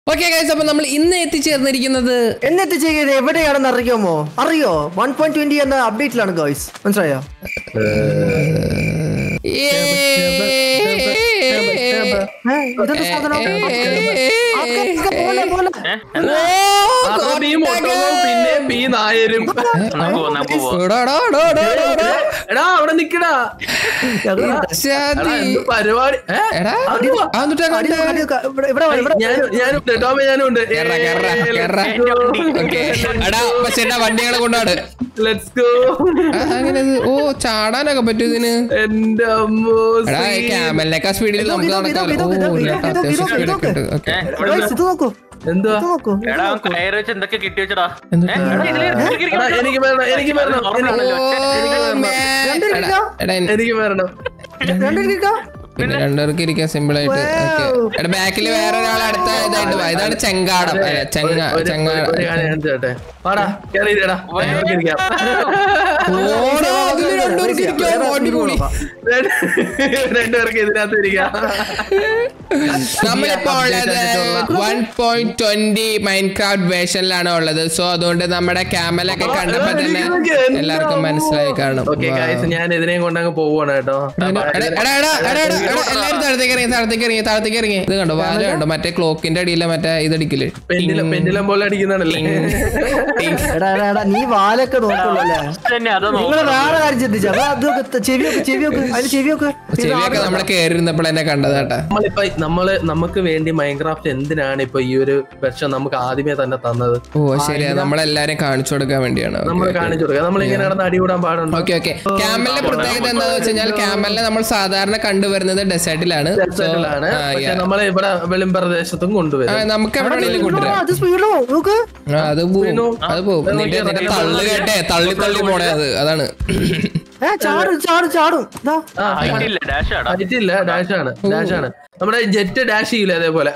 Okay guys അപ്പൊ നമ്മൾ ഇന്ന് എത്തിച്ചേർന്നിരിക്കുന്നത് എന്നിട്ട് ചെയ്യുന്നത് എവിടെയാണെന്ന് അറിയാമോ അറിയോ വൺ പോയിന്റ് ട്വന്റി എന്ന അപ്ഡേറ്റിലാണ് ഗോയ്സ് മനസ്സിലായോ ഏ, ഇതെന്താ സാധനം? ആൾക്കാരൊക്കെ പോലെ, പോലെ. ബി മൊട്ടവും പിന്നെ ബി നായരും നമുക്ക് പോവാം നമുക്ക് പോവാം എടാ അവിടെ നിക്കടാ എടാ, എന്ത് പരിപാടി ഏ? എടാ അടി വാ. അതൊന്നിട്ടാ അടി കണ്ടേ അടി ഒക്കെ ഇവിടെ ഇവിടെ വാ, ഇവിടെ ഞാൻ ഞാനുണ്ട് ടോമേ ഞാനുണ്ട് കേറ കേറ കേറ ഓക്കെ എടാ പക്ഷെ എടാ വണ്ടികളെ കൊണ്ടാട് ലെറ്റ്സ് ഗോ അങ്ങനെ ഇത് ഓ ചാടാനൊക്കെ പറ്റും ഇതിന് എന്റെ അമ്മോ എടാ ഈ ക്യാമലിനേക്കാ സ്പീഡിൽ നമുക്ക് ഇതൊക്കെ, നടക്കാം ഇതൊക്കെ, ഓ ഇതൊക്കെ, ഇല്ല ഇതൊക്കെ, അത്യാവശ്യം ഇതൊക്കെ, സ്പീഡൊക്കെ ഉണ്ട് ഇതൊക്കെ. ഓക്കെ ഗോയ്സ്, ഇത് നോക്കൂ എന്തുവാ ഇത് നോക്കൂ ഇത് എടാ നോക്കൂ. കയറി വെച്ച് എന്തൊക്കെ കിട്ടി വെച്ചടാ എന്നിട്ട്? ഏ, എടാ, ഇതില് ഇരിക്ക്, ഇരിക്ക്, എടാ, ഇരിക്ക്. എനിക്ക് വരണം എനിക്ക് വരണം ഓ, എനിക്ക് man. എടാ, എടാ, എനിക്ക് വരണം രണ്ടിരിക്കാം പിന്നെ രണ്ടുപേർക്ക് ഇരിക്കാൻ സിമ്പിൾ ആയിട്ട് ഓക്കെ എടാ ബാക്കിൽ വേറെ ഒരാൾ അടുത്ത ഇതായിട്ട് വാ. ഇതാണ് ചെങ്കാടം അല്ല, ചെങ്ങ ഒരു- ചെങ്ങാടം ഒരു കാര്യം ഞാൻ ചോദിച്ചോട്ടെ? വാടാ, കേറിയിരിയെടാ. ഞങ്ങൾക്ക് ഇരിക്കാം. ഓടാ, അതില് രണ്ടുപേർക്ക് ഇരിക്കാൻ അടിപൊളി രണ്ട് രണ്ടുപേർക്ക് ഇതിനകത്ത് ഇരിക്കാം നമ്മളിപ്പോ ഉള്ളത് വൺ പോയിന്റ് ട്വന്റി മൈൻക്രാഫ്റ്റ് വേർഷനിലാണ് ഉള്ളത് സോ അതുകൊണ്ട് നമ്മുടെ ക്യാമലൊക്കെ കണ്ടപ്പോ തന്നെ എല്ലാവർക്കും മനസ്സിലായി കാണും ഓക്കെ ഗൈസ് ഞാൻ ഇതിനെയും കൊണ്ടങ്ങ് പോവാണ് കേട്ടോ എടാ, എടാ, എടാ, എടാ, എടാ, എടാ, എല്ലാരും താഴത്തേക്ക് ഇറങ്ങി താഴത്തേക്ക് ഇറങ്ങി താഴത്തേക്ക് ഇറങ്ങി ഇത് കണ്ടോ വാല കണ്ടോ മറ്റേ ക്ലോക്കിന്റെ അടിയിലെ മറ്റേ ഇതടിക്കില്ലേ പെൻഡിലം പെൻഡിലം പോലെ അടിക്കുന്നാണല്ലേ എടാ എടാ എടാ നീ വാലൊക്കെ നോക്കുള്ളൂ അല്ലേ തന്നെ അതാ നിങ്ങള് വേറെ കാര്യം ചിന്തിച്ചു അപ്പൊ അതൊക്കെ ചെവിയൊക്കെ ചെവിയൊക്കെ അതിന് ചെവിയൊക്കെ ചെവിയൊക്കെ നമ്മളെ കയറി ഇരുന്നപ്പോൾ എന്നെ കണ്ടത് കേട്ടാ നമ്മളിപ്പോ നമ്മള് നമുക്ക് വേണ്ടി മൈൻക്രാഫ്റ്റ് എന്തിനാണ് ഇപ്പൊ ഈ ഒരു വെർഷൻ നമുക്ക് ആദ്യമേ തന്നെ തന്നത് ഓ ശരിയാ നമ്മളെല്ലാരും കാണിച്ചു കൊടുക്കാൻ വേണ്ടിയാണ് നമ്മൾ കാണിച്ചു കൊടുക്കുക നമ്മൾ ഇങ്ങനെ നടന്ന് അടികൂടാൻ പാടുണ്ടോ ഓക്കെ ഓക്കെ ക്യാമലിന്റെ പ്രത്യേകത എന്താന്ന് വെച്ച് കഴിഞ്ഞാൽ ക്യാമലിനെ നമ്മൾ സാധാരണ കണ്ടുവരുന്നത് ഡെസേർട്ടിലാണ് ാണ് പക്ഷെ നമ്മളെ ഇവിടെ വെളിം പ്രദേശത്തും കൊണ്ടുവരും നമുക്ക് എവിടെ വേണമെങ്കിലും കൊണ്ടുവരാം അത് സ്പീഡിലോ നോക്ക് ആ, അത് പോവും അത് പോവും നിന്റെ നിന്റെ തള്ളു കേട്ടെ തള്ളി തള്ളി പോണേ അത് അതാണ് ഏ ചാടും ചാടും ചാടും ഇതാ ഹൈറ്റ് ഇല്ല ഡാഷ് ആടാ അജിറ്റില്ല ഡാഷ് ആണ് ഡാഷ് ആണ് നമ്മുടെ ജെറ്റ് ഡാഷ് ചെയ്യില്ല അതേപോലെ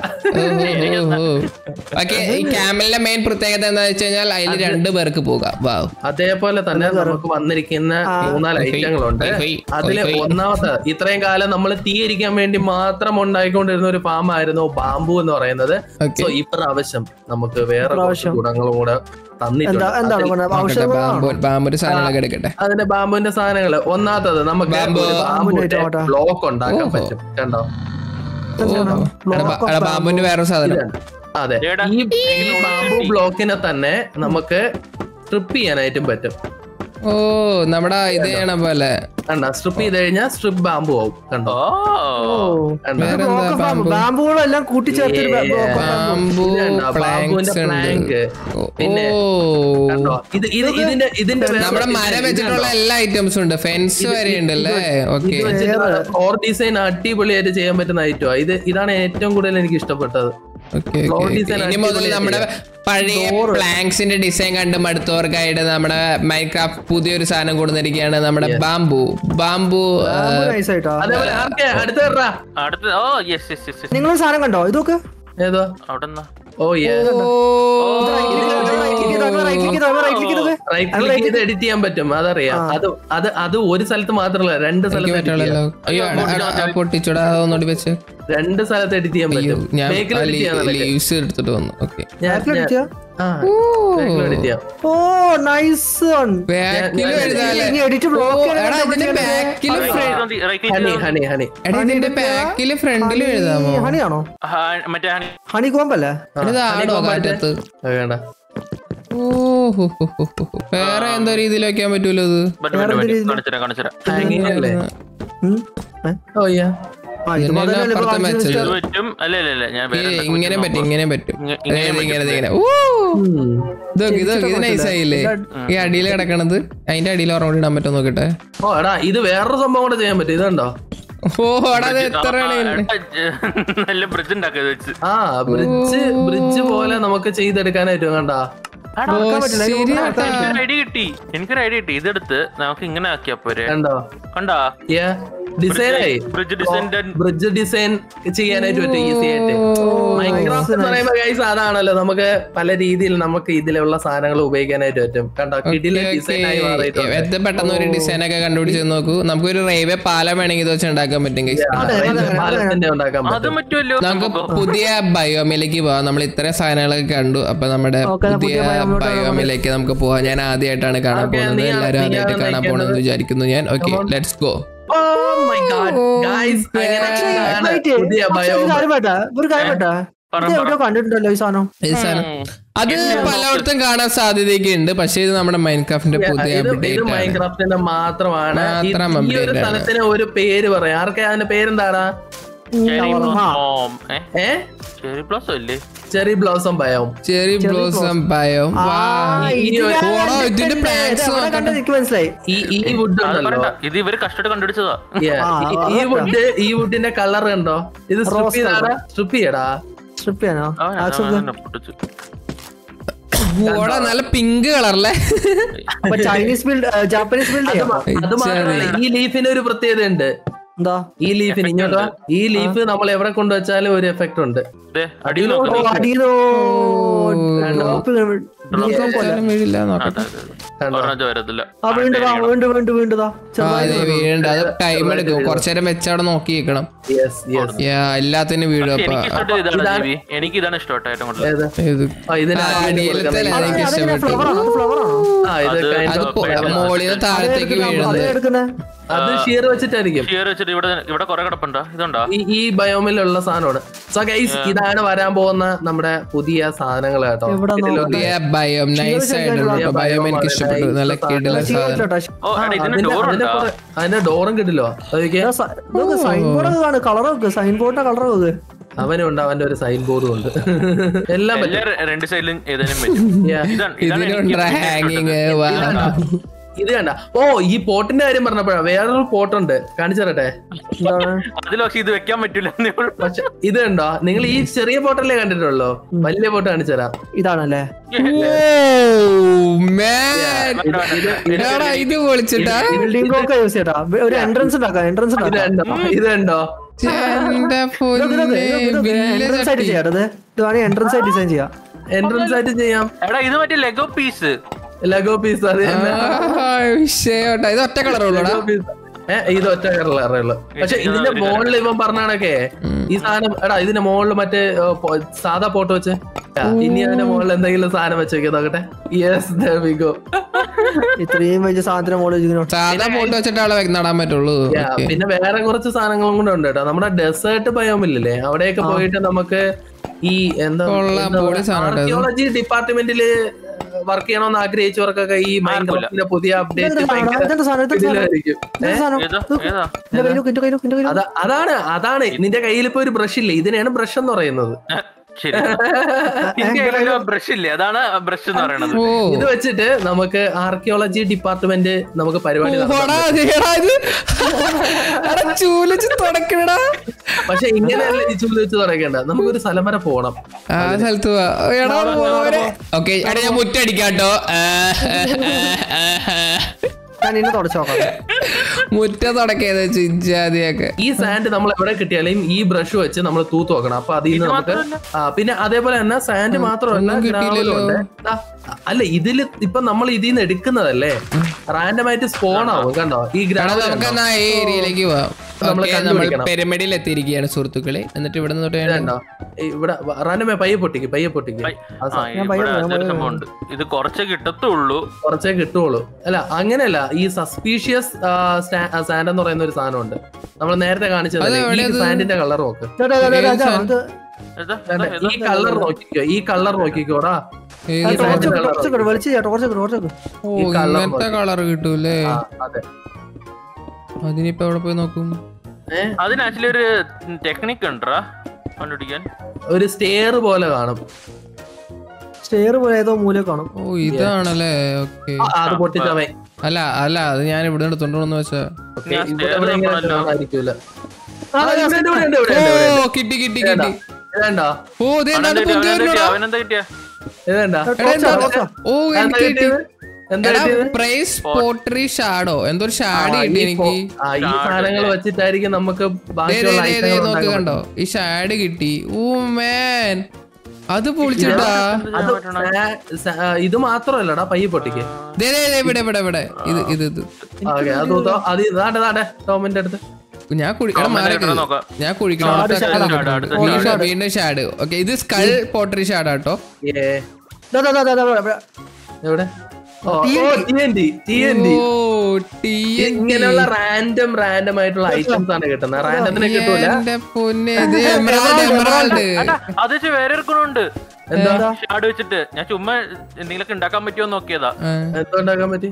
ഓക്കെ ഈ ക്യാമലിന്റെ മെയിൻ പ്രത്യേകത എന്താ വെച്ച് കഴിഞ്ഞാൽ അതിൽ രണ്ടു പേർക്ക് പോകാം വാവ് അതേപോലെ തന്നെ നമുക്ക് വന്നിരിക്കുന്ന മൂന്നാല് ഐറ്റങ്ങളുണ്ട് ഹൊയ്, അതില് ഹൊയ്. ഒന്നാമത്തെ ഇത്രയും കാലം നമ്മൾ തീയരിക്കാൻ വേണ്ടി മാത്രം ഉണ്ടായിക്കൊണ്ടിരുന്ന ഒരു ഫാം ആയിരുന്നു ബാമ്പു എന്ന് പറയുന്നത് Okay. സോ ഇപ്രാവശ്യം നമുക്ക് വേറെ കുറച്ച് ഗുണങ്ങളും കൂടെ തന്നിട്ടുണ്ട് എന്താ എന്താണ് അതിൽ- പറഞ്ഞത്? നോക്കട്ടെ ഔഷധങ്ങളാണോ? ബാമ്പു ബാമ്പൊരു സാധനങ്ങളൊക്കെ എടുക്കട്ടെ അതിന്റെ ബാമ്പുവിന്റെ സാധനങ്ങള് ഒന്നാമത്തത് നമുക്ക് ബാമ്പു. ബാമ്പുവിന്റെ ആവട്ടെ. ബ്ലോക്ക് ഉണ്ടാക്കാൻ ഓഹോ. പറ്റും കണ്ടോ ഓ എടാ, ബാ- എടാ, ബാമ്പുവിന്റെ വേറെ സാധനം ഇതാണ്. അതെ ഇതെടാ. ഈ ഈ ബാമ്പു ബ്ലോക്കിനെ തന്നെ നമുക്ക് സ്ട്രിപ്പ് ചെയ്യാനായിട്ടും പറ്റും ഓ നമ്മുടെ ഇത് ചെയ്യണ പോലെ കണ്ടോ സ്ട്രിപ്പ് ചെയ്ത് കഴിഞ്ഞാൽ സ്ട്രിപ്പ് ബാമ്പു ആവും കണ്ടോ ഓ കണ്ടോ വേറെന്താ ബാമ്പു ബാമ്പുകളെല്ലാം കൂട്ടിച്ചേർത്തൊരു ബ- ബ- ബാമ്പു ഇത് കണ്ടോ? ബാമ്പുവിന്റെ പ്ലാങ്ക്സ് ഉണ്ട് plank. ഓ, പിന്നെ ഓ കണ്ടോ ഇത് ഇത് ഇതിന്റെ ഇതിന്റെ വേറെ നമ്മുടെ ഇത് മരം ഇത് വെച്ചിട്ടുള്ള കണ്ടോ? എല്ലാ ഐറ്റംസും ഉണ്ട് ഫെൻസ് വരെ ഉണ്ടല്ലേ ഓക്കെ ഇത് വെച്ചിട്ട് കോർ ഡിസൈൻ അടിപൊളിയായിട്ട് ചെയ്യാൻ പറ്റുന്ന ഐറ്റം ഇത് ഇതാണ് ഏറ്റവും കൂടുതൽ എനിക്ക് ഇഷ്ടപ്പെട്ടത് ഓക്കെ Floor design ഇനി മുതൽ അടിപൊളിയായിട്ട് നമ്മുടെ പഴയ പ്ലാങ്ക്സിന്റെ ഡിസൈൻ കണ്ട് മടുത്തവർക്കായിട്ട് നമ്മുടെ മൈക്രാഫ്റ്റ് പുതിയൊരു സാധനം കൊടുത്തിരിക്കുകയാണ് നമ്മുടെ ബാംബു ബാംബു നൈസ് ആയിട്ടാ അതേപോലെ ആർക്കെ അടുത്ത കേറാ. അടുത്ത ഓ യെസ് യെസ് യെസ് നിങ്ങൾ സാധനം കണ്ടോ ഇതൊക്കെ ഏതോ അവിടെ ഓ യെ റൈറ്റ് ക്ലിക്ക് ചെയ്ത് എഡിറ്റ് ചെയ്യാൻ പറ്റും അതറിയാം അത് അത് അത് ഒരു സ്ഥലത്ത് മാത്രമല്ല രണ്ട് സ്ഥലത്ത് edit ചെയ്യാം. പറ്റുള്ളല്ലോ അയ്യോ അടാ, അടാ, പൊട്ടിച്ചോടാ അതൊന്നുകൂടി വെച്ച് രണ്ട് സ്ഥലത്ത് എഡിറ്റ് ചെയ്യാൻ അയ്യോ പറ്റും ഞാൻ Back ല് edit ചെയ്യാൻ നിനക്ക്. ലീവ്സ് എടുത്തിട്ട് വന്നു ഓക്കെ ഞാൻ- ഞാൻ- ആ, back ല് edit ചെയ്യാം. ഓ നൈസ് ബാക്കിൽ എഴുതാല്ലേ ഇനി എഡിറ്റ് ഓ, ബ്ലോക്ക് എടാ ഇതിന്റെ ബാക്കിൽ ഹണി ഹണി ഹണി എടാ ഇതിന്റെ ബാക്കിൽ ഫ്രണ്ടിൽ എഴുതാമോ ഹണിയാണോ മറ്റേ ഹണി ഹണി കോമ്പല്ലേ എടാ, ഇത് ആടോ കാറ്റത്ത് അത് വേണ്ട ഓ ഹോ, ഹോ, ഹോ, ഹോ, ഹോ. വേറെ എന്തോ രീതിയിൽ വെക്കാൻ പറ്റൂലോ ഇത് കാണിച്ചരാ കാണിച്ചരാ ഹാങ്ങിങ് അല്ലേ ഉം? ഏ? ഓ യാ ആ, ഇത് ഇതിനെല്ലാം മുതലല്ലേ ഇപ്പൊ അപ്പുറത്തെ കാണിച്ചത്? വെച്ചത്. ഇത് പറ്റും അല്ല അല്ല അല്ല ഞാൻ ഏ, വേറെ എന്തൊക്കെ ഇങ്ങനെ പറ്റും ഇങ്ങനെ പറ്റും ഇങ്ങ- അതെ, ഇങ്ങനെ ഇങ്ങനെ പറ്റും. ഇങ്ങനെ ഊ. ഇതൊക്കെ ഇതൊക്കെ ഇത് നൈസായില്ലേ ഈ അടിയിൽ കിടക്കണത് അതിന്റെ അടിയിൽ ഓർമ്മ ഇടാൻ പറ്റുമോ നോക്കട്ടെ ഓ എടാ ഇത് വേറൊരു സംഭവം കൂടെ ചെയ്യാൻ പറ്റും ഇതുണ്ടോ ഓ എടാ അത് എത്ര ആ, നല്ല ബ്രിഡ്ജ് ഉണ്ടാക്കിയത് വെച്ച് ആ ബ്രിഡ്ജ് ബ്രിഡ്ജ് പോലെ നമുക്ക് ചെയ്തെടുക്കാനായിട്ട് കണ്ടാ ഓ ശരിയാട്ടാ എനിക്കൊരു ഐഡിയ കിട്ടി എനിക്കൊരു ഐഡിയ കിട്ടി ഇതെടുത്ത് നമുക്ക് ഇങ്ങനെ ആക്കിയാ പോരെ കണ്ടോ കണ്ടാ യാ ഡിസൈനായി ബ്രിഡ്ജ് ഡിസൈൻ ബ്രിഡ്ജ് ഡിസൈൻ ചെയ്യാനായിട്ട് പറ്റും ഈസി ആയിട്ട് മൈൻക്രാഫ്റ്റ് എന്ന് പറയുമ്പോ ഗൈസ് അതാണല്ലോ നമുക്ക് പല രീതിയിൽ നമുക്ക് ഇതിലുള്ള സാധനങ്ങൾ ഉപയോഗിക്കാനായിട്ട് പറ്റും കണ്ടോ കിടിലെ ഡിസൈൻ ആയി മാറിയിട്ടുണ്ട് എത്ര പെട്ടെന്ന് ഒരു ഡിസൈൻ ഒക്കെ കണ്ടുപിടിച്ച് നോക്കൂ നമുക്കൊരു റെയിൽവേ പാലം വേണമെങ്കിൽ ഇത് വെച്ച് ഉണ്ടാക്കാൻ പറ്റും guys. അതെ, അതെ, അതെ. പാലത്തിന്റെ ഉണ്ടാക്കാൻ അതും പറ്റും പറ്റുമല്ലോ നമുക്ക് പുതിയ ബയോമിലേക്ക് പോവാം നമ്മൾ ഇത്രയും സാധനങ്ങളൊക്കെ കണ്ടു അപ്പൊ നമ്മുടെ Okay, പുതിയ പുതിയ ബയോമിലോട്ട് ബയോമിലേക്ക് നമുക്ക് പോവാം ഞാൻ ആദ്യമായിട്ടാണ് കാണാൻ Okay, പോകുന്നത് നീ- എല്ലാരും നീ ആദ്യമായിട്ട് ആണ് കാണാൻ പോകണമെന്ന് വിചാരിക്കുന്നു ഞാൻ okay Come on. Let's go Oh my God, guys, അങ്ങനെയാണ് Wait, പുതിയ പക്ഷേ ഒരു ബയോ കാര്യം പറ്റാ ഒരു കാര്യം പറ്റാ പറ, ഇത് എവിടെയോ കണ്ടിട്ടുണ്ടല്ലോ ഈ സാധനം അത് പലയിടത്തും കാണാൻ സാധ്യതയൊക്കെ ഉണ്ട് പക്ഷെ ഇത് നമ്മുടെ മൈൻക്രാഫ്റ്റിന്റെ പുതിയ ഇത് ഇത് അപ്ഡേറ്റ് ആണ് മൈൻക്രാഫ്റ്റിന്റെ മാത്രമാണ് ഇത് മാത്രം ഈ ഒരു update ആണ്. സ്ഥലത്തിന് ഒരു പേര് പറയാം ആർക്കാ അതിന്റെ പേരെന്താടാ ചെറി ബ്ലോസം ഏ ചെറി ബ്ലോസം അല്ലേ cherry blossom biome cherry blossom ബയോ ആ, ഈ ഇത് ഒരു- ഞാൻ ഓടോ, ഇതിന്റെ കണ്ടിട്ടുണ്ട്. plants ഇത് എവിടെ നോക്കട്ടെ. കണ്ടത് എനിക്ക് മനസ്സിലായി ഈ ഈ വുഡ് അത് ഉണ്ടല്ലോ പറയണ്ട ഇത് ഇവര് കഷ്ടപ്പെട്ട് കണ്ടുപിടിച്ചതാ Yeah, ആ, ഈ- ആ, ഈ ആ. വുഡ് ഈ വുഡിന്റെ കളർ കണ്ടോ ഇത് Rose സ്ട്രിപ്പ് ചെയ്താടാ colour. സ്ട്രിപ്പ് ചെയ്യടാ സ്ട്രിപ്പ് ചെയ്യാനോ ആ, ഞാൻ ആക്സസ് അങ്ങനെ പൊട്ടിച്ചു. ഓടാ നല്ല പിങ്ക് കളറല്ലേ അപ്പൊ ചൈനീസ് ബിൽഡ് ജാപ്പനീസ് ബിൽഡ് അത് മാ- അത് മാത്രമല്ല ഈ ലീഫിന് ഒരു പ്രത്യേകത ഉണ്ട് എന്താ ഈ ലീഫിന് ഇങ്ങോട്ടോ ഈ ലീഫ് നമ്മൾ എവിടെ കൊണ്ടുവച്ചാലും ഒരു എഫക്ട് ഉണ്ട് ദേ, അടിയിൽ ഓ, നോക്കുന്നു അടിയിലോ ഡ്രോപ്പ് സ്ഥലം വീഴില്ല നോക്കട്ടെ കണ്ടോ? ഒരെണ്ണം വരത്തില്ല ആ വീണ്ടും വാ, വീണ്ടും വീണ്ടും വീണ്ടും ദാ. ആ ചെറുതായി അതെ വീഴുണ്ട് അത് ടൈം എടുക്കും കുറച്ചു നേരം വെച്ച് അവിടെ നോക്കി വെക്കണം Yes, yes. Yeah, എല്ലാത്തിനും വീഴും അപ്പൊ എനിക്ക് ഇഷ്ടപ്പെട്ടത് ഇതാണ് ജീവി എനിക്ക് ഇതാണ് ഇഷ്ടപ്പെട്ട ഏറ്റവും കൂടുതൽ ഏത്? ഇത് ആ, ഇതിന് ആ, ആദ്യം അടിയിലത്തെ കൊടുക്കണം. അല്ലേ? എനിക്ക് അതെങ്ങനെ ഇഷ്ടപ്പെട്ടു. ഫ്ലവർ ആണോ അത് ഫ്ലവർ ആണോ ആ, ഇത് അത് kind അത് of പൊ- paper. മോളിന്ന് താഴത്തേക്ക് അത് വീഴുന്നത് എടുക്കുന്നേ അത് ഷിയർ വെച്ചിട്ടായിരിക്കും ഷിയർ വെച്ചിട്ട് ഇവിടെ ഇവിടെ കുറെ കിടപ്പുണ്ടോ ഇതുണ്ടോ ഈ ഈ ബയോമിലുള്ള സാധനമാണ് സോ ഗൈസ് ഇതാണ് വരാൻ പോകുന്ന നമ്മുടെ പുതിയ സാധനങ്ങൾ കേട്ടോ എവിടെ ഇതിലൊക്കെ- പുതിയ ബയം നൈസ് ആയിട്ടുള്ള ചെറുതായിട്ട് ബയം എനിക്ക് ഇഷ്ടപ്പെട്ടു നല്ല കിടില സാധനം ഓ എടാ ഇതിന് അതിന്റെ ഡോർ അതിന്റെ ഉണ്ടോ കുറെ- അതിന്റെ ഡോറും കിട്ടില്ലോ അതൊക്കെ സൈൻ ബോർഡ് കാണും കളർ വെക്ക് സൈൻ ബോർഡിന്റെ കളർ വെക്ക് അവനും ഉണ്ട് അവന്റെ ഒരു സൈൻ ബോർഡും ഉണ്ട് എല്ലാം പറ്റും എല്ലാ രെ- രണ്ട് സൈഡിലും ഏതെങ്കിലും പറ്റും Yeah. ഇതാണ് ഇതാണ് എനിക്ക് ഇതിനുണ്ടാ ഹാങ്ങിങ് വാ ഇത് കണ്ട ഓ ഈ പോട്ടിന്റെ കാര്യം പറഞ്ഞപ്പോഴാ വേറൊരു പോട്ടുണ്ട് കാണിച്ചു തരട്ടെ എന്താണ് അതിൽ പക്ഷെ ഇത് വെക്കാൻ പറ്റില്ല എന്നേ ഉള്ളൂ. പക്ഷെ ഇത് കണ്ടോ നിങ്ങൾ ഈ ചെറിയ പോട്ടല്ലേ കണ്ടിട്ടുള്ളൂ വലിയ പോട്ട് കാണിച്ചു തരാം ഇതാണല്ലേ എടാ ഇത് പൊളിച്ചിട്ടാ ബിൽഡിംഗ് ബ്ലോക്ക് യൂസ് ചെയ്യട്ടാ ഒരു എൻട്രൻസ് ഉണ്ടാക്കാം എൻട്രൻസ് ഇത് ഉണ്ടാക്കാം കണ്ടോ ഇത് കണ്ടോ എന്റെ പൊന്നെ എൻട്രൻസ് ആയിട്ട് ചെയ്യാം അത് ഇത് വേണമെങ്കിൽ എൻട്രൻസ് ആയിട്ട് ഡിസൈൻ ചെയ്യാം എൻട്രൻസ് ആയിട്ട് ചെയ്യാം എടാ ഇത് മറ്റേ ലെഗോ പീസ് ലഗോ പീസ് അത് തന്നെ. വിഷയോട്ടാ ഇത് ഒറ്റ കളറുള്ളൂടാ Lego piece. ഏ, ഇത് ഒറ്റ കളറേ ഉള്ളു പക്ഷെ ഇതിന്റെ മുകളിൽ ഇവൻ പറഞ്ഞാണൊക്കെ ഈ സാധനം എടാ ഇതിന്റെ മുകളിൽ മറ്റേ ഏ, പൊ- സാധാ പോട്ട് വെച്ച് ആ, ഇനി അതിന്റെ മുകളിൽ എന്തെങ്കിലും സാധനം വെച്ച് നോക്കി നോക്കട്ടെ യെസ് ഗോ ഇത്രയും വലിയ സാധനത്തിന് മുകളിൽ ഇരിക്കുന്നു സാധാ ഫോട്ടോ വെച്ചിട്ട് ആളെ നടാൻ പറ്റുള്ളൂ Okay. പിന്നെ വേറെ കുറച്ച് സാധനങ്ങളും കൂടെ ഉണ്ട് കേട്ടോ നമ്മുടെ ഡെസേർട്ട് ബയോമില്ലേ അവിടെയൊക്കെ പോയിട്ട് നമുക്ക് ഈ എന്താ കൊള്ളാം, പൊളി സാധനം കേട്ടോ ഇത്. ആർക്കിയോളജി ഡിപ്പാർട്ട്മെന്റില് വർക്ക് ചെയ്യണമെന്ന് ആഗ്രഹിച്ചവർക്കൊക്കെ ഈ മൈൻക്രാഫ്റ്റിന്റെ പുതിയ അപ്ഡേറ്റ് ഇതെന്താ സാധനം? ഇതെന്താ സാധനം? ഇതെന്താ സാധനം? ഇതിലായിരിക്കും ഇതെന്താ സാധനം? ഏതാ നോക്ക്. ഏതാ എന്റെ കയ്യിൽ നോക്ക്, എന്റെ കയ്യിൽ നോക്ക്, എന്റെ കയ്യിൽ നോക്ക്. അതാ അതാണ് അതാണ് നിന്റെ കയ്യിൽ ഇപ്പൊ ഒരു ബ്രഷ് ഇല്ലേ ഇതിനെയാണ് ബ്രഷ് എന്ന് പറയുന്നത് ഏ, ശരി ഇന്ത്യയിലെ ബ്രഷ് ഇല്ലേ അതാണ് ബ്രഷ് എന്ന് പറയണത് ഓ ഇത് വെച്ചിട്ട് നമുക്ക് ആർക്കിയോളജി ഡിപ്പാർട്ട്മെന്റ് നമുക്ക് പരിപാടി നടത്താം. ഓടാ, അതെടാ ഇത്. എടാ, ചൂലിച്ച് തുടക്കണടാ പക്ഷെ ഇങ്ങനെയല്ല ഈ ചൂല് വെച്ച് തുടങ്ങേണ്ട നമുക്കൊരു സ്ഥലം വരെ പോകണം ആ സ്ഥലത്ത് പോവാ. എടാ പോരെ ഓക്കെ എടാ ഞാൻ മുറ്റടിക്കാട്ടോ ആ, ആ, ആ, ആ. ഞാൻ നിന്നെ തുടച്ചു നോക്കാം മുറ്റ തുടക്കിയത് ചിഞ്ചാതിയൊക്കെ ഈ സാൻഡ് നമ്മൾ എവിടെ കിട്ടിയാലും ഈ ബ്രഷ് വെച്ച് നമ്മൾ തൂത്ത് നോക്കണം അപ്പൊ അതിൽ നിന്ന് നമുക്ക് ആ പിന്നെ അതേപോലെ തന്നെ സാൻഡ് മാത്രമല്ല ഒന്നും ഗ്രാവലും ഉണ്ട് ദാ, അല്ല ഇതില് ഇപ്പൊ നമ്മൾ ഇതിൽ നിന്ന് എടുക്കുന്നതല്ലേ റാൻഡം ആയിട്ട് സ്പോൺ ആവും കണ്ടോ ഈ എടാ ഗ്രാവൽ നമുക്ക് എന്നാ ഈ ഏരിയയിലേക്ക് പോവാം നമ്മള് Okay, നമ്മൾ കണ്ടുപിടിക്കണം. പെരുമടിയിൽ എത്തിയിരിക്കുകയാണ് സുഹൃത്തുക്കളെ എന്നിട്ട് ഇവിടെ നിന്ന് തൊട്ട് കണ്ടോ ഇവിടെ റാൻഡമേ പയ്യെ പൊട്ടിക്ക് പയ്യെ പൊട്ടിക്ക് പൈ- ആ, ഞാൻ ഇവിടെ ഭയങ്കര- അതൊരു സംഭവമുണ്ട് ഇത് കുറച്ചേ കിട്ടത്തുള്ളൂ കുറച്ചേ കിട്ടുള്ളൂ അല്ല അങ്ങനെയല്ല ഈ സസ്പീഷ്യസ് സാൻഡ് എന്ന് പറയുന്ന ഒരു സാധനമുണ്ട് നമ്മൾ നേരത്തെ കാണിച്ചത് അത് ഈ എവിടെയത്? സാൻഡിന്റെ കളർ നോക്ക് ഇതാ, ഇതാ, ഇതാ, ഇതാ, ഇത് ഏതാ? ദാണ്ടെ, ഏതാ? ഈ കളർ നോക്കിക്കോ ഈ കളർ നോക്കിക്കോടാ ഏത് അത് സാധനം ടോർച്ച് colour ടോർച്ച് ഇട്, വലിച്ച് ചെയ്യാം, ടോർച്ച് ഇട്, ടോർച്ച് ഇട്. ഓ ഈ colour ഇങ്ങനത്തെ കളർ കിട്ടൂലേ ആ, അതെ അതിനിപ്പോ എവിടെ പോയി നോക്കും ഏ അതിന് ആക്ച്വലി ഒരു ടെക്നിക്ക് ഉണ്ടോ കണ്ടുപിടിക്കാൻ ഒരു സ്റ്റെയർ പോലെ കാണും സ്റ്റെയർ പോലെ ഏതോ മൂല കാണും ഓ ഇതാണല്ലേ ഓക്കെ ആ, അത് പൊട്ടിച്ചവൻ അല്ല അല്ല അത് ഞാൻ ഇവിടെ എടുത്തോണ്ടോന്ന് വെച്ചാ ഓക്കേ, ഞാൻ ഇവിടെ stairs എവിടെയെങ്കിലും കാണുമല്ലോ. കാണാതിരിക്കൂല. ആ, ആ, ഞാൻ ഇവിടെ ഉണ്ട്, ഇവിടെ ഉണ്ട്, ഇവിടെ ഓ ഉണ്ട്, ഇവിടെ ഉണ്ട്. കിട്ടി കിട്ടി ഇതേണ്ടാ, കിട്ടി ഇതേണ്ടാ, ഓ ഇത് അവനെന്താ എന്താ കിട്ടിയ? പൊന്തി അവനെന്താ കിട്ടിയ? വരുന്നോടാ അവനെന്താ കിട്ടിയ ഇതേണ്ടാ. ടോർച്ച് ഇട്, ടോർച്ച് ഇട്. ഓ എന്താ എനിക്ക് കിട്ടി കിട്ടിയത്? എന്താ കിട്ടിയത്? പ്രൈസ് പോട്രി ഷാഡോ എന്തോ ഒരു ഷാഡ് ആ, കിട്ടി ഈ എനിക്ക് ഫോ- ആ, ഈ സാധനങ്ങൾ വെച്ചിട്ടായിരിക്കും നമുക്ക് ദേ, ദേ, ബാക്കിയുള്ള ദേ, ദേ, ഐറ്റങ്ങൾ നോക്ക് ഉണ്ടാക്കാൻ കണ്ടോ ഈ ഷാഡ് കിട്ടി ഓ മാൻ അത് പൊളിച്ചിട്ടാ അത് സാ- സാ- ആ, ഇത് മാത്രമല്ലടാ പയ്യ പൊട്ടിക്ക് ദേ, ദേ, ദേ, ഇവിടെ ഇവിടെ ഇവിടെ ഇത് ഇത് ഇത് ഓക്കെ അത് ഊത്തോ. അത് ഇതാണ്ട് ഇതാണ്ട് ടോമിന്റെ അടുത്ത് ഞാൻ കുഴി എടാ, മാറി ഇവിടെ നോക്കാം. ഞാൻ കുഴിക്കണം ഷാഡ്, ഷാഡ്, അടുത്ത വീണ്ടും വീണ്ടും ഷാഡ് ഓക്കെ ഇത് സ്കൾ പോട്ടറി ഷാഡ് ആട്ടോ ഏ, ദാ, ദാ, ദാ, ദാ, ദാ, ദാ. എവിടെ TNT, TNT. ഓ TNT. ഇങ്ങനെയുള്ള റാൻഡം റാൻഡം ആയിട്ടുള്ള ഐറ്റംസ് ആണ് കിട്ടുന്നത് റാൻഡത്തിന് കിട്ടൂല എന്റെ പൊന്നെ ഇത് എമറാൾഡ് എമറാൾഡ് അത് വെച്ച് വേറെ എടുക്കണുണ്ട് എന്താ ഷാഡ് വെച്ചിട്ട് ഞാൻ ചുമ്മാ എന്തെങ്കിലുമൊക്കെ ഉണ്ടാക്കാൻ പറ്റുമോ നോക്കിയതാ എന്തുണ്ടാക്കാൻ പറ്റി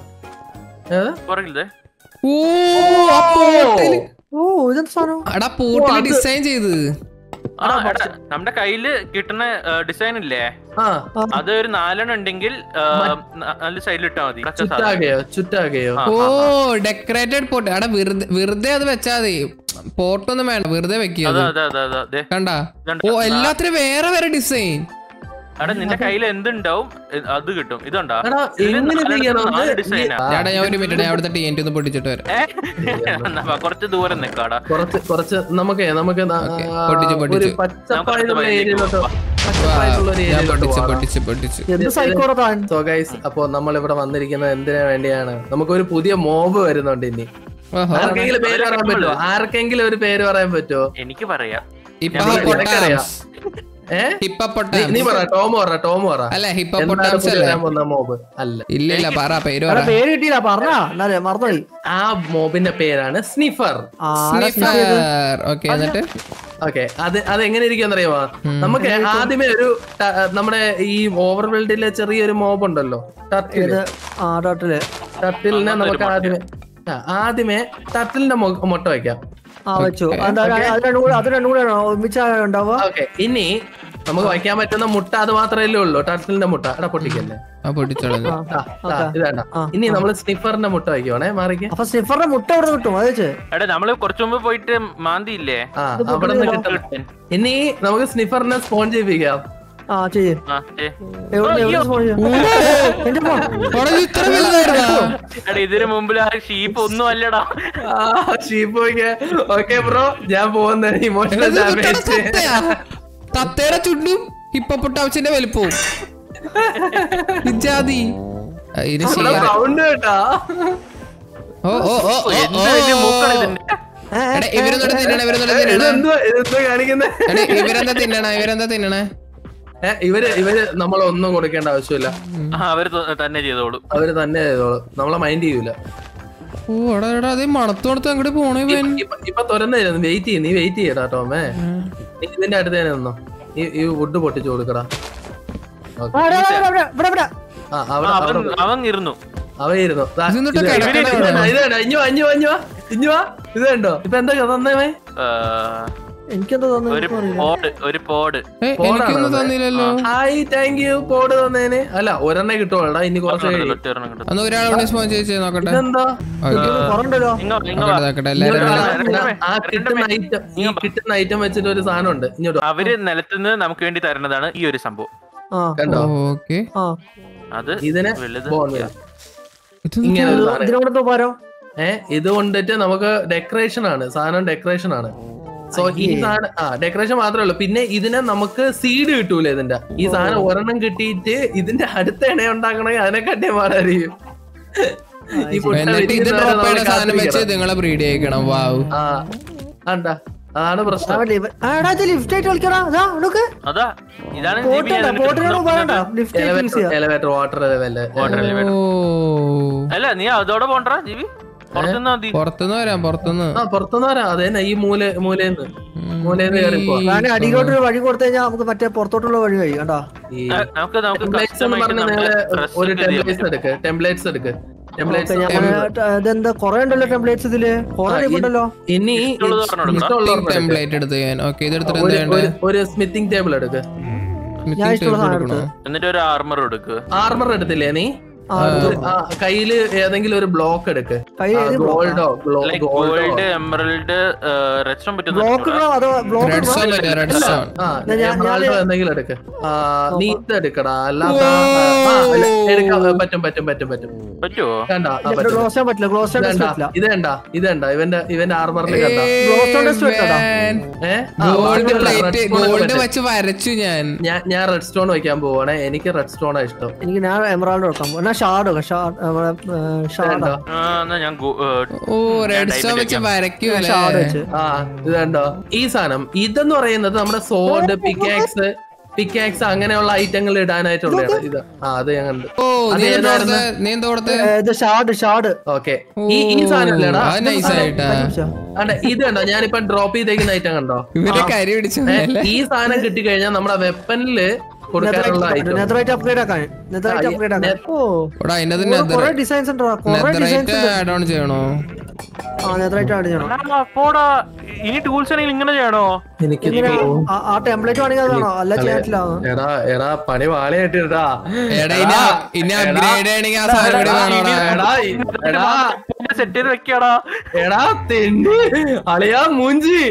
ഏതാ? പുറകില്ലേ ഓ ആ പോർട്ടൽ ഓ ഇതെന്ത് സാധനം അടാ പോർട്ടൽ ഡിസൈൻ ചെയ്ത് ആ എടാ, നമ്മുടെ കയ്യില് കിട്ടുന്ന ഡിസൈൻ ഇല്ലേ ആ അത് ഒരു നാലെണ്ണം ഉണ്ടെങ്കിൽ ആ, ന- നല്ല സൈഡിൽ ഇട്ടാ മതി കച്ച സാധനം. ചുറ്റാകയോ ചുറ്റാകയോ ആ, ഓ ആ, ആ. ഡെക്കറേറ്റഡ് പോട്ട് എടാ വെറുതെ വെറുതെ അത് വെച്ചാ മതി പോട്ടൊന്നും വേണ്ട വെറുതെ വെക്കിയത് അതെ അതെ അതെ അതെ അതെ കണ്ടാ ഇതുണ്ട്. ഓ എല്ലാത്തിനും വേറെ വേറെ ഡിസൈൻ എടാ നിന്റെ കയ്യിൽ എന്തുണ്ടാവും ഇ- അത് കിട്ടും ഇതുണ്ടാ എടാ ഇതില് എങ്ങനെ നാലെണ്ണത്തിന് ചെയ്യണം നാല് ഇത്? ഡിസൈനാ ചേട്ടാ ഞാൻ ഒരു മിനിറ്റ് ഞാൻ അവിടുത്തെ ടി എൻ ടി ഒന്ന് പൊട്ടിച്ചിട്ട് വരാം ഏ? എന്നാ വാ, കുറച്ച് ദൂരം നിക്കാടാ കുറച്ച് കുറച്ച് നമുക്കേ നമുക്ക് ന- ഓക്കേ, ആ, പൊട്ടിച്ച്, ഒരു പൊട്ടിച്ച്. പച്ചപ്പായിട്ടുള്ള നമുക്ക് ഏരിയയിലോട്ട് വാ. പച്ചപ്പായിട്ടുള്ള ഒരു ഞാൻ ഏരിയയിലോട്ട് പൊട്ടിച്ച് പോകാം പൊട്ടിച്ച് പൊട്ടിച്ച് എന്ത് സൈക്കോടെ താൻ സോ ഗൈസ് അപ്പോ നമ്മൾ ഇവിടെ വന്നിരിക്കുന്നത് എന്തിനു വേണ്ടിയാണ് നമുക്കൊരു പുതിയ മോബ് വരുന്നുണ്ട് ഇനി ഓഹോ ആർക്കെങ്കിലും പേര് പറയാൻ പറ്റുമോ ആർക്കെങ്കിലും ഒരു പേര് പറയാൻ പറ്റുമോ എനിക്ക് പറയാം നിനക്കറിയാം. ഹിപ്പപ്പൊട്ടാംസ് ഏ നീ- ഹിപ്പപ്പൊട്ടാംസ് നീ പറ ടോം പറ ടോം പറ അല്ല എന്താണ് ഹിപ്പപ്പൊട്ടാംസ് പുതിയ അല്ലേ വരാൻ പോകുന്ന മോബ് അല്ല ഇല്ല ഇല്ല പറ പേര് എടാ പറ പേര് കിട്ടിയില്ല പറഞ്ഞാ എന്നാലേ മറന്നുപോയി ആ മോബിന്റെ പേരാണ് സ്നിഫർ ആരാ സ്നിഫ് ചെയ്തത്? സ്നിഫർ ഓക്കെ എന്നിട്ട് ഓക്കെ അത് അത് എങ്ങനെ ഇരിക്കും അറിയാമോ നമുക്ക് ആദ്യമേ ഒരു ട- നമ്മുടെ ഈ ഓവർ വേൾഡിലെ ചെറിയൊരു മോബ് ഉണ്ടല്ലോ ടർട്ടിൽ ഇത് ആ ടോട്ടല് ടർട്ടിലിനെ നമുക്ക് ആദ്യമേ ആ, ആദ്യമേ ടർട്ടിലിന്റെ മൊ- മുട്ട വയ്ക്കാം ആ വെച്ചു എന്താ അത് രണ്ടും കൂടെ അത് രണ്ടും കൂടെ ഒരുമിച്ചാണ് ഉണ്ടാവുക ഓക്കെ ഇനി നമുക്ക് വയ്ക്കാൻ പറ്റുന്ന മുട്ട അത് മാത്രമല്ലേ ഉള്ളൂ ടർട്ടിലിന്റെ മുട്ട എടാ പൊട്ടിക്കല്ലേ ആ പൊട്ടിച്ചോളൂ ആ, ആ, ഇതാണ്ട ഇനി നമ്മൾ സ്നിഫറിന്റെ മുട്ട വയ്ക്കുവാണേ മാറിക്ക് അപ്പൊ സ്നിഫറിന്റെ മുട്ട എവിടെ കിട്ടും അത് വെച്ച് എടാ നമ്മള് കുറച്ചു മുമ്പ് പോയിട്ട് മാന്തി ഇല്ലേ ആ അവിടെ നിന്ന് കിട്ടും ഇനി നമുക്ക് സ്നിഫറിനെ സ്പോൺ ചെയ്യിപ്പിക്കാം ആ ചെയ്യ് ആ, ഏ. എവിടെ എവിടെ spawn ചെയ്യും? എന്റെ പോ എടാ, ഇത് ഇത്ര വലുതായിരുന്നാ? എടാ ഇതിനു മുമ്പിൽ ആ ഷീപ്പ് ഒന്നും അല്ലടാ ഷീപ്പ് ഓക്കെ ബ്രോ ഞാൻ പോകുന്ന ഇമോഷണൽ ഇത് ഇത്ര ഡാമേജ് തത്തയാ? തത്തയുടെ ചുണ്ടും ഹിപ്പപ്പൊട്ടാംസിന്റെ വലിപ്പവും ഇജാതി ആ, ഇത് ശരിയാ സൗണ്ട് കേട്ടാ ഓ ഓ ഓ ഓ, എന്ത് ഓ വലിയ മൂക്കാണ് ഇതിന്റെ ഏ, എടാ ഇവരെന്താ തിന്നണ ഇവരെന്താ തിന്നണ ഇതെന്തുവാ ഇതെന്താ കാണിക്കുന്നേ എടാ ഇവരെന്താ തിന്നണ ഇവരെന്താ തിന്നണേ ഏ, ഇവര് ഇവര് നമ്മളൊന്നും കൊടുക്കേണ്ട ആവശ്യമില്ല ആ, അവര് ത- തന്നെ ചെയ്തോളൂ അവര് തന്നെ ചെയ്തോളും നമ്മളെ മൈൻഡ് ചെയ്യൂല ഓ എടാ എടാ അത് മണത്ത് മണത്ത് അങ്ങോട്ട് പോണേ ഇവൻ ഇപ്പൊ ഇപ്പൊ തുറന്നായിരുന്നു വെയിറ്റ് ചെയ്യ നീ വെയിറ്റ് ചെയ്യടാ ടോമേ നീ ഇതിന്റെ അടുത്ത് തന്നെ നിന്നോ ഈ ഈ വുഡ് പൊട്ടിച്ചു കൊടുക്കടാ ഓക്കേ. ആ, ഇവിടെ, ഇവിടെ, ഇവിടെ, ഇവിടെ, ഇവിടെ. ആ ആ, അവിടെ അവൻ അവിടെ അവൻ ഇരുന്നു അവയിരുന്നു ദാ, ഇതെന്നിട്ട് ഇത് കിടക്കണ ഇത് ഇവിടെ? ഇത് കണ്ടോ? ഇഞ്ഞു വാ, ഇഞ്ഞു വാ, ഇഞ്ഞു വാ, ഇഞ്ഞു വാ. ഇത് കണ്ടോ ഇപ്പൊ എന്താ തന്നേ ആ, എനിക്കെന്താ തോന്നുന്നു ഒരു പോഡ് ഒരു പോഡ് ഏ, എനിക്കൊന്നും തന്നില്ലല്ലോ ഹായ് താങ്ക് യു പോട് തന്നേന് അല്ല ഒരെണ്ണേ കിട്ടുവാടാ ഇനി കുറച്ച് കഴിയും ഒറ്റയൊരെണ്ണം കിട്ടും. അന്ന് ഒരാളോട് സ്പോൺ ചെയ്ത് നോക്കട്ടെ ഇതെന്താ കുറണ്ടല്ലോ ഇങ്ങോ ഇങ്ങോ വാ. നോക്കട്ടെ നോക്കട്ടെ എല്ലാരും ഇങ്ങോട്ട് കൂടെ. വാ. രണ്ടുമേ, ആ കിട്ടുന്ന രണ്ടുമേ. ഐറ്റം ഈ കിട്ടുന്ന ഐറ്റം വെച്ചിട്ട് ഒരു സാധനം ഉണ്ട് ഇങ്ങോട്ട് വാ. അവര് നിലത്തുനിന്ന് നമുക്ക് വേണ്ടി തരുന്നതാണ് ഈ ഒരു സംഭവം ആ കണ്ടോ ഓക്കെ ആ അത് ഇതിന് വലുത് ബോൺ ഇത് ഇങ്ങനെ ഒരു സാധനം ഇതിനോടൊന്നും പോരോ ഏ ഇത് കൊണ്ടിട്ട് നമുക്ക് ഡെക്കറേഷൻ ആണ് സാധനം ഡെക്കറേഷൻ ആണ് സോ ഈ സാധനം ആ ഡെക്കറേഷൻ മാത്രമേ ഉള്ളൂ പിന്നെ ഇതിനെ നമുക്ക് സീഡ് കിട്ടൂല ഇതിന്റെ ഈ സാധനം ഒരെണ്ണം കിട്ടിയിട്ട് ഇതിന്റെ അടുത്ത ഇണ ഉണ്ടാക്കണമെങ്കിൽ അതിനെക്കാട്ടിയും പാടായിരിക്കും ഈ പുട്ട എന്നിട്ട് ഇത് വിരിയുന്നവരെ ഡ്രോപ്പ് നമ്മള് ചെയ്യുന്ന സാധനം വെച്ച് കാത്തിരിക്കണം. നിങ്ങളെ ബ്രീഡ് ചെയ്യിക്കണം വാവ് ആ കണ്ട അതാണ് പ്രശ്നം എടാ ഇത് ലിഫ്റ്റ് ആയിട്ട് കളിക്കടാ അതാ നോക്ക് അതാ ഇതാണ് പോട്ടണ്ട പോട്ടിനോട് പറയണ്ട ലിഫ്റ്റ് ആയിട്ട് യൂസ് ചെയ്യാം എലവേറ്റർ വാട്ടർ ലെവല് ഓ അല്ല നീ അതോടെ പോണ്ടാ ജീവി പുറത്തുനിന്ന് മതി പുറത്തുനിന്ന് വരാം പുറത്തുനിന്ന് ആ പുറത്തുനിന്ന് വരാം അതെ ഈ മൂല മൂലേന്ന് മൂലേന്ന് കയറിപ്പോ ഞാൻ അടിയിലോട്ട് ഒരു വഴി കൊടുത്തു കഴിഞ്ഞാൽ നമുക്ക് മറ്റേ പുറത്തോട്ടുള്ള വഴി കഴിയും കണ്ടാ ഈ ആ, നമുക്ക് നമുക്ക് ടെംപ്ലേറ്റ്സ് എന്ന് പറഞ്ഞ നേരെ ഒരു ടെംപ്ലേറ്റ്സ് എടുക്ക് ടെംപ്ലേറ്റ്സ് എടുക്ക് ടെംപ്ലേറ്റ്സ് ഞാൻ ഇതെന്താ കൊറേ ഉണ്ടല്ലോ ടെംപ്ലേറ്റ്സ് ഇതില് കൊറേ ഉണ്ടല്ലോ ഇനി ഇഷ്ടമുള്ളത് പറഞ്ഞോളൂ. ഇഷ്ടമുള്ളവർക്ക് എടുക്ക്. ടെംപ്ലേറ്റ് എടുത്ത് ഞാൻ ഓക്കെ ഇത് എടുത്തിട്ട് ഒരു- എന്താ ഒരു- ഒരു സ്മിത്തിങ് ടേബിൾ എടുക്ക് ഞാൻ ഇഷ്ടമുള്ള സാധനം എടുത്തു എന്നിട്ട് ഒരു ആർമർ എടുക്ക് ആർമർ എടുത്തില്ലേ നീ കയ്യില് ഏതെങ്കിലും ഒരു ബ്ലോക്ക് എടുക്ക് കയ്യിൽ ഏത് ഗോൾഡോ ലൈക്ക് ഗോൾഡോ gold emerald red stone block പറ്റുന്ന അതോ ബ്ലോക്ക് റെഡ് സ്റ്റോൺ പറ്റും റെഡ് സ്റ്റോൺ ആ ഞാൻ- ഞാൻ- എമറാൾഡോ എന്തെങ്കിലും എടുക്ക് ആ, നീ ഇത് എടുക്കടാ അല്ലാത്ത ആ, അല്ല, എടുക്കാം പറ്റും പറ്റും പറ്റും പറ്റും പറ്റുമോ കണ്ട ആ, പറ്റും ഗ്ലോസ് ചെയ്യാൻ പറ്റില്ല ഗ്ലോസ് ചെയ്യാൻ ഇതണ്ട പറ്റില്ല ഇത് കണ്ട ഇത് കണ്ട ഇവന്റെ ഇവന്റെ ആർമറിൽ കണ്ട Glowstone test വെച്ചോടാ. ഏഹ് ആ, ഗോൾഡ് കുഴപ്പമില്ല, പ്ലേറ്റ് red stone ഒക്കെ ഗോൾഡ് പറ്റും. വെച്ച് വരച്ചു ഞാൻ ഞാൻ ഞാൻ റെഡ് സ്റ്റോൺ വെക്കാൻ പോവാണ് എനിക്ക് റെഡ് സ്റ്റോൺ ഇഷ്ടം എനിക്ക് ഞാൻ എമറാൾഡ് വെക്കാം എന്നാ ഷാർഡ് വെക്കാം ഷാർഡ് ഷാർഡ് കണ്ടോ ആ, എന്നാ ഞാൻ ഗോ- ഏ, ഓ റെഡ് സ്റ്റോൺ വെച്ച് ഷാർഡ് വരയ്ക്കൂലേ വെച്ച് ആ ഇത് കണ്ടോ ഈ സാധനം ഇതെന്ന് പറയുന്നത് നമ്മുടെ സോഡ് പിക്കാക്സ് പിക്കാക്സ് അങ്ങനെയുള്ള ഐറ്റങ്ങൾ ഇടാനായിട്ടുള്ളതാണ് ഇത് ആ അത് ഞാൻ കണ്ടു ഓ അത് നീ എന്താ ഏതായിരുന്നു? കൊടുത്തത്? നീ എന്താ കൊടുത്തത് ഏ, ഇത് ഷാർഡ് ഷാർഡ് ഓക്കെ ഈ ഈ സാധനം ഇല്ലടാ അത് നൈസ് ആയിട്ടാ അണ്ട ഇത് കണ്ടോ ഞാനിപ്പൊ ഡ്രോപ്പ് ചെയ്തേക്കുന്ന ഐറ്റം കണ്ടോ ഇവര് കരി പിടിച്ചു ഏ, ഈ സാധനം കിട്ടിക്കഴിഞ്ഞാൽ നമ്മുടെ വെപ്പനില് കൊടുക്കാനുള്ള ഐറ്റം നെതറൈറ്റ് അപ്ഗ്രേഡ് ആക്കാൻ നെതറൈറ്റ് ആ, അപ്ഗ്രേഡ് ആക്കാൻ net- ഓ ഇവിടെ അതിന്റെ കുറെ ഡിസൈൻസ് ഉണ്ട് കുറെ ഡിസൈൻസ് നെതറൈറ്റ് ആഡ് ഓൺ ചെയ്യണോ ആ നെതറൈറ്റ് ആഡ് ചെയ്യണം ആ, പോടാ ഇനി ടൂൾസ് ആണെങ്കിൽ ഇങ്ങനെ ചെയ്യണോ എനിക്ക് ഇങ്ങനെ ആ- ആ ടെംപ്ലേറ്റ് വേണമെങ്കിൽ അത് വേണോ അല്ല ചെയ്യാൻ പറ്റില്ല എടാ എടാ പണി വാളയായിട്ടാ എടാ ഇനി ഇനി അപ്ഗ്രേഡ് ചെയ്യണമെങ്കിൽ ആ സാധനം കൂടി വേണോടാ എടാ എടാ സെറ്റ് ചെയ്ത് വെക്കാടാ എടാ തെണ്ടി അളിയാ മൂഞ്ചി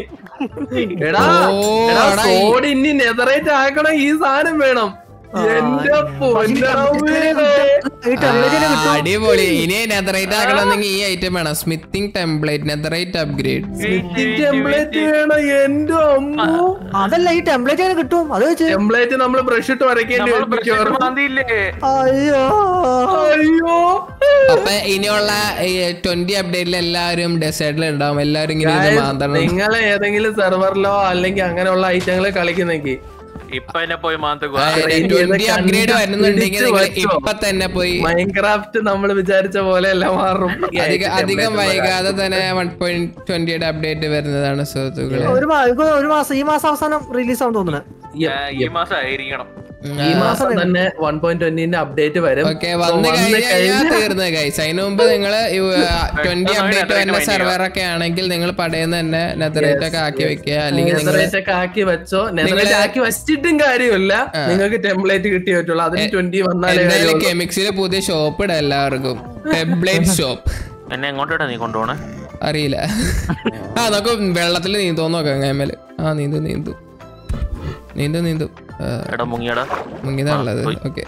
എടാ ഓ, എടാ എടാ, ഈ- സോഡ് ഇനി നെതറേറ്റ് ആക്കണം ഈ സാധനം വേണം എന്റെ പൊന്നമ്മേ. ഈ ടെംപ്ലേറ്റിനെ ആ, കിട്ടും അടിപൊളി ഇനി നെതറൈറ്റ് ആക്കണമെന്നെങ്കിൽ ഈ ഐറ്റം വേണം സ്മിത്തിങ് ടെംപ്ലേറ്റ് നെതറൈറ്റ് അപ്ഗ്രേഡ് ഈ ടെംപ്ലേറ്റ് വേണം എന്റെ അമ്മ അതല്ല ഈ ടെംപ്ലേറ്റ് കിട്ടും അത് വെച്ച് ടെംപ്ലേറ്റ് നമ്മൾ ബ്രഷ് ഇട്ട് വരയ്ക്കേണ്ടി നമ്മൾ വരും ബ്രഷ് മിക്കവാറും. മാന്തിയില്ലേ അയ്യോ അയ്യോ അപ്പൊ ഇനിയുള്ള ട്വന്റി അപ്ഡേറ്റിൽ എല്ലാവരും ഡെസേർട്ടിൽ ഉണ്ടാവും എല്ലാവരും ഇങ്ങനെ ഇത് Guys, മാന്തണം നിങ്ങൾ ഏതെങ്കിലും സെർവറിലോ അല്ലെങ്കിൽ അങ്ങനെയുള്ള ഐറ്റങ്ങൾ കളിക്കുന്നെങ്കിൽ ഇപ്പൊ എന്നെ പോയി മാന്തുക ട്വന്റി അപ്ഗ്രേഡ് വരുന്നുണ്ടെങ്കിൽ നിങ്ങൾ ഇപ്പൊ തന്നെ പോയി മൈൻക്രാഫ്റ്റ് നമ്മൾ വിചാരിച്ച പോലെ അല്ല മാറും ഈ അധികം item അധികം template വൈകാതെ തന്നെ വൺ പോയിന്റ് ട്വന്റിയുടെ അപ്ഡേറ്റ് വരുന്നതാണ് സുഹൃത്തുക്കളെ ഒരു മാ- ഇപ്പൊ ഒരു മാസം ഈ മാസം അവസാനം റിലീസ് ആവും തോന്നുന്നത് Yep, ആ, ഈ മാസം ആയിരിക്കണം ഈ മാസം തന്നെ വൺ പോയിന്റ് ട്വന്റിന്റെ അപ്ഡേറ്റ് വരും ഓക്കെ So, വന്ന് വന്ന് കഴിഞ്ഞാൽ കഴിഞ്ഞാൽ തീർന്നു ഗൈസ് അതിന് മുമ്പ് നിങ്ങൾ ട്വന്റി അപ്ഡേറ്റ് വരുന്ന സെർവർ ഒക്കെ ആണെങ്കിൽ നിങ്ങൾ പടയുന്ന തന്നെ നെതറേറ്റ് ഒക്കെ ആക്കി വെക്കുക അല്ലെങ്കിൽ നിങ്ങൾ നെതറേറ്റ് ഒക്കെ ആക്കി വെച്ചോ നെതറേറ്റ് ആക്കി വെച്ചിട്ടും കാര്യമില്ല നിങ്ങൾക്ക് ടെംപ്ലേറ്റ് കിട്ടിയേ പറ്റുള്ളൂ അതിന് ട്വന്റി വന്നാലേ എന്തായാലും കാര്യമുള്ളൂ. കെമിക്സിൽ പുതിയ ഷോപ്പ് ഇടാം എല്ലാവർക്കും ടെംപ്ലേറ്റ് ഷോപ്പ് എന്നെ എങ്ങോട്ടാണ് നീ കൊണ്ടുപോണേ അറിയില്ല ആ നമുക്ക് വെള്ളത്തിൽ നീന്തോന്ന് നോക്കാം ഗൈമല് ആ നീന്തു നീന്തു നീന്തു നീന്തു ആ, എടാ മുങ്ങിയടാ മുങ്ങിയതാണുള്ളത് ഓക്കെ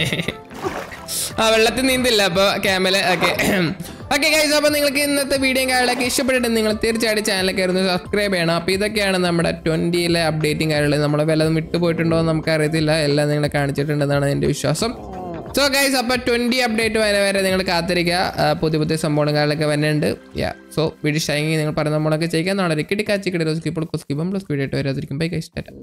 ആ വെള്ളത്തിൽ നീന്തില്ല അപ്പൊ ക്യാമല ഓക്കെ ഓക്കെ ഗൈസ് അപ്പൊ നിങ്ങൾക്ക് ഇന്നത്തെ വീഡിയോയും കാര്യങ്ങളൊക്കെ ഇഷ്ടപ്പെട്ടിട്ട് നിങ്ങൾ തീർച്ചയായിട്ടും ചാനൽ കയറുന്ന സബ്സ്ക്രൈബ് ചെയ്യണം അപ്പൊ ഇതൊക്കെയാണ് നമ്മുടെ ട്വന്റിയിലെ അപ്ഡേറ്റിംഗ് കാര്യങ്ങൾ നമ്മൾ വല്ലതും വിട്ടുപോയിട്ടുണ്ടോ എന്ന് നമുക്ക് അറിയത്തില്ല എല്ലാം നിങ്ങളെ കാണിച്ചിട്ടുണ്ടെന്നാണ് എൻ്റെ വിശ്വാസം സോ ഗൈസ് അപ്പൊ ട്വന്റി അപ്ഡേറ്റ് വരെ വരെ നിങ്ങൾ കാത്തിരിക്കുക ആ, പുതിയ പുതിയ സംഭവങ്ങളും കാര്യങ്ങളൊക്കെ വരുന്നുണ്ട് യാ സോ വീഡിയോ ഇഷ്ടമെങ്കിൽ നിങ്ങൾ പറയുന്ന നമ്മളൊക്കെ ചെയ്യാൻ നാളെ കിട്ടിക്കാച്ചിക്കിടെ ഇപ്പോൾ കുസ്കിപ്പം പ്ലസ് വീഡിയോ ആയിട്ട് വരാതിരിക്കും ബൈ ഗൈസ്